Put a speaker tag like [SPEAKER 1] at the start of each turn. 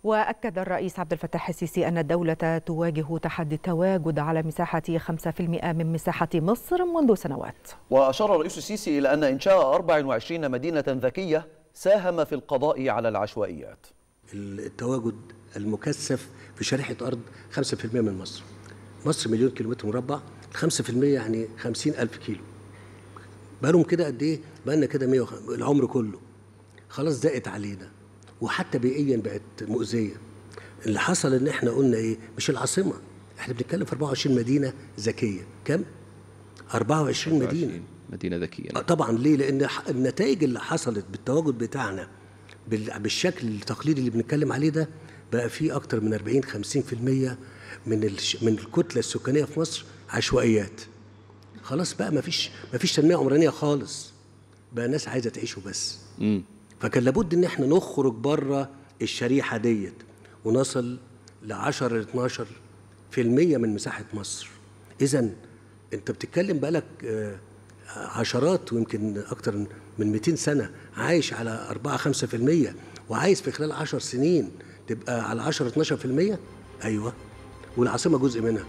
[SPEAKER 1] وأكد الرئيس عبد الفتاح السيسي أن الدولة تواجه تحدي التواجد على مساحة 5% من مساحة مصر منذ سنوات
[SPEAKER 2] وأشار الرئيس السيسي إلى أن إنشاء 24 مدينة ذكية ساهم في القضاء على العشوائيات
[SPEAKER 3] التواجد المكثف في شريحة أرض 5% من مصر مصر مليون كيلومتر مربع 5% يعني 50 ألف كيلو بقالهم كده قد إيه؟ بقالنا كده 100 العمر كله خلاص ضاقت علينا وحتى بيئيا بقت مؤذية اللي حصل إن إحنا قلنا إيه؟ مش العاصمة إحنا بنتكلم في 24 مدينة ذكية كم؟ 24 مدينة
[SPEAKER 4] مدينة ذكية
[SPEAKER 3] آه طبعا ليه؟ لأن النتائج اللي حصلت بالتواجد بتاعنا بالشكل التقليدي اللي بنتكلم عليه ده بقى في اكتر من 40 50% من من الكتله السكانيه في مصر عشوائيات خلاص بقى ما فيش ما فيش تنميه عمرانيه خالص بقى الناس عايزه تعيش وبس
[SPEAKER 4] مم.
[SPEAKER 3] فكان لابد ان احنا نخرج بره الشريحه ديت ونصل ل 10 ل 12 في المية من مساحه مصر اذا انت بتتكلم بقالك عشرات ويمكن اكتر من 200 سنه عايش على 4 5% وعايز في خلال 10 سنين تبقى على 10 12% ايوه والعاصمه جزء منها